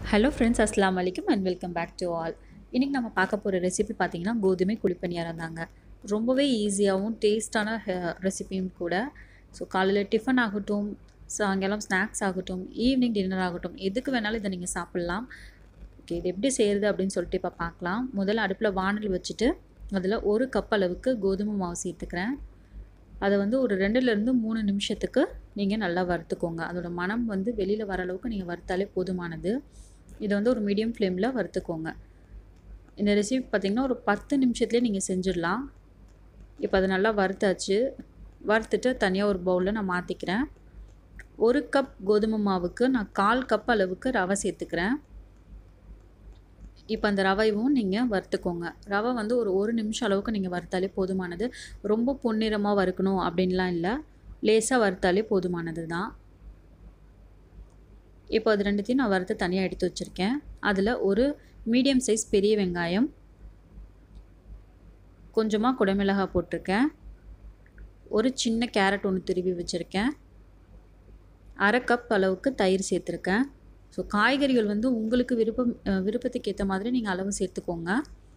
hello friends அஸ்லாம் வலைக்கம் and welcome back to all இன்றைக்கி நம்ம பார்க்க போகிற ரெசிபி பார்த்தீங்கன்னா கோதுமை குழிப்பணியாரம் தாங்க ரொம்பவே ஈஸியாகவும் டேஸ்டான ரெசிபியும் கூட ஸோ காலையில் டிஃபன் ஆகட்டும் சாயங்காலம் ஸ்நாக்ஸ் ஆகட்டும் ஈவினிங் டின்னர் ஆகட்டும் எதுக்கு வேணாலும் இதை நீங்கள் சாப்பிட்லாம் ஓகே இது எப்படி செய்கிறது அப்படின்னு சொல்லிட்டு இப்போ பார்க்கலாம் முதல்ல அடுப்பில் வானல் வச்சுட்டு அதில் ஒரு கப் அளவுக்கு கோதுமை மாவு சேர்த்துக்கிறேன் அதை வந்து ஒரு ரெண்டுலேருந்து மூணு நிமிஷத்துக்கு நீங்கள் நல்லா வறுத்துக்கோங்க அதோட மனம் வந்து வெளியில் வர அளவுக்கு நீங்கள் வறுத்தாலே போதுமானது இதை வந்து ஒரு மீடியம் ஃப்ளேமில் வறுத்துக்கோங்க இந்த ரெசிபி பார்த்திங்கன்னா ஒரு பத்து நிமிஷத்துலேயே நீங்கள் செஞ்சிடலாம் இப்போ அதை நல்லா வறுத்தாச்சு வறுத்துட்டு தனியாக ஒரு பவுலில் நான் மாற்றிக்கிறேன் ஒரு கப் கோதுமை மாவுக்கு நான் கால் கப் அளவுக்கு ரவை சேர்த்துக்கிறேன் இப்போ அந்த ரவையும் நீங்கள் வறுத்துக்கோங்க ரவை வந்து ஒரு ஒரு நிமிஷம் அளவுக்கு நீங்கள் வறுத்தாலே போதுமானது ரொம்ப பொன்னிறமாக வறுக்கணும் அப்படின்லாம் இல்லை லேசாக வறுத்தாலே போதுமானது தான் இப்போ அது ரெண்டுத்தையும் நான் வறுத்து தனியாக எடுத்து வச்சுருக்கேன் அதில் ஒரு மீடியம் சைஸ் பெரிய வெங்காயம் கொஞ்சமாக குடமிளகாய் போட்டிருக்கேன் ஒரு சின்ன கேரட் ஒன்று திருவி வச்சுருக்கேன் அரை கப் அளவுக்கு தயிர் சேர்த்துருக்கேன் ஸோ காய்கறிகள் வந்து உங்களுக்கு விருப்பம் விருப்பத்துக்கு ஏற்ற மாதிரி நீங்கள் அளவு சேர்த்துக்கோங்க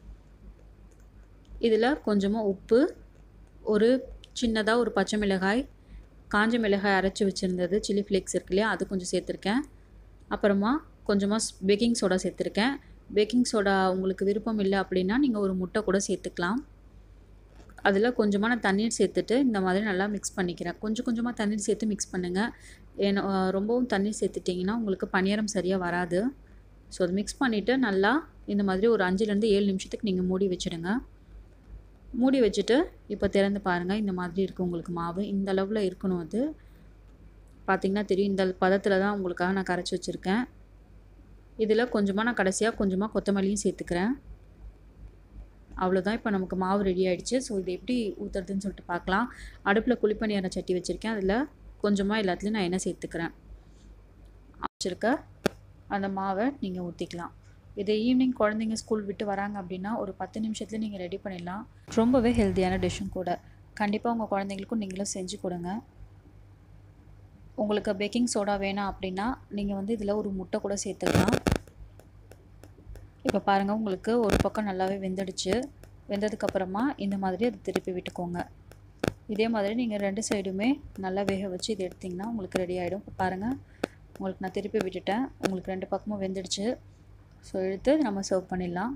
இதில் கொஞ்சமாக உப்பு ஒரு சின்னதாக ஒரு பச்சை மிளகாய் காஞ்ச மிளகாய் அரைச்சி வச்சுருந்தது சில்லி ஃப்ளேக்ஸ் இருக்கு இல்லையா அது கொஞ்சம் சேர்த்துருக்கேன் அப்புறமா கொஞ்சமாக பேக்கிங் சோடா சேர்த்துருக்கேன் பேக்கிங் சோடா உங்களுக்கு விருப்பம் இல்லை அப்படின்னா நீங்கள் ஒரு முட்டை கூட சேர்த்துக்கலாம் அதில் கொஞ்சமாக நான் தண்ணீர் சேர்த்துட்டு இந்த மாதிரி நல்லா மிக்ஸ் பண்ணிக்கிறேன் கொஞ்சம் கொஞ்சமாக தண்ணீர் சேர்த்து மிக்ஸ் பண்ணுங்கள் ஏன்னா ரொம்பவும் தண்ணீர் சேர்த்துட்டிங்கன்னா உங்களுக்கு பணியாரம் சரியாக வராது ஸோ அது மிக்ஸ் பண்ணிவிட்டு நல்லா இந்த மாதிரி ஒரு அஞ்சுலேருந்து ஏழு நிமிஷத்துக்கு நீங்கள் மூடி வச்சுடுங்க மூடி வச்சுட்டு இப்போ திறந்து பாருங்கள் இந்த மாதிரி இருக்குது உங்களுக்கு மாவு இந்த அளவில் இருக்கணும் அது பார்த்திங்கன்னா தெரியும் இந்த பதத்தில் தான் உங்களுக்காக நான் கரைச்சி வச்சுருக்கேன் இதில் கொஞ்சமாக நான் கடைசியாக கொஞ்சமாக கொத்தமல்லியும் சேர்த்துக்கிறேன் அவ்வளோதான் இப்போ நமக்கு மாவு ரெடி ஆகிடுச்சு ஸோ இது எப்படி ஊற்றுறதுன்னு சொல்லிட்டு பார்க்கலாம் அடுப்பில் குழிப்பணியார சட்டி வச்சுருக்கேன் அதில் கொஞ்சமாக எல்லாத்துலேயும் நான் எண்ணெய் சேர்த்துக்கிறேன் வச்சுருக்க அந்த மாவை நீங்கள் ஊற்றிக்கலாம் இதை ஈவினிங் குழந்தைங்க ஸ்கூல் விட்டு வராங்க அப்படின்னா ஒரு பத்து நிமிஷத்தில் நீங்கள் ரெடி பண்ணிடலாம் ரொம்பவே ஹெல்த்தியான டிஷ்ஷும் கூட கண்டிப்பாக உங்கள் குழந்தைங்களுக்கும் நீங்களும் செஞ்சு கொடுங்க உங்களுக்கு பேக்கிங் சோடா வேணாம் அப்படின்னா நீங்கள் வந்து இதில் ஒரு முட்டை கூட சேர்த்துக்கலாம் இப்போ பாருங்கள் உங்களுக்கு ஒரு பக்கம் நல்லாவே வெந்துடுச்சு வெந்ததுக்கப்புறமா இந்த மாதிரி அதை திருப்பி விட்டுக்கோங்க இதே மாதிரி நீங்கள் ரெண்டு சைடுமே நல்லா வேக வச்சு இது எடுத்திங்கன்னா உங்களுக்கு ரெடி ஆகிடும் இப்போ பாருங்கள் உங்களுக்கு நான் திருப்பி விட்டுட்டேன் உங்களுக்கு ரெண்டு பக்கமும் வெந்துடுச்சு ஸோ எடுத்து நம்ம சர்வ் பண்ணிடலாம்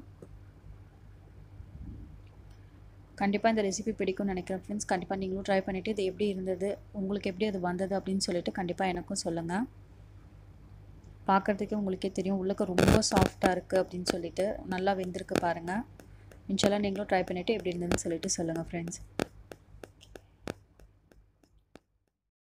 கண்டிப்பாக இந்த ரெசிபி பிடிக்கும்னு நினைக்கிறேன் ஃப்ரெண்ட்ஸ் கண்டிப்பாக நீங்களும் ட்ரை பண்ணிவிட்டு இது எப்படி இருந்தது உங்களுக்கு எப்படி அது வந்தது அப்படின்னு சொல்லிட்டு கண்டிப்பாக எனக்கும் சொல்லுங்கள் பார்க்குறதுக்கே உங்களுக்கே தெரியும் உள்ளக்க ரொம்ப சாஃப்டாக இருக்குது அப்படின்னு சொல்லிட்டு நல்லா வெந்திருக்கு பாருங்கள் இன்ஷால்லாம் நீங்களும் ட்ரை பண்ணிவிட்டு எப்படி இருந்ததுன்னு சொல்லிட்டு சொல்லுங்கள் ஃப்ரெண்ட்ஸ்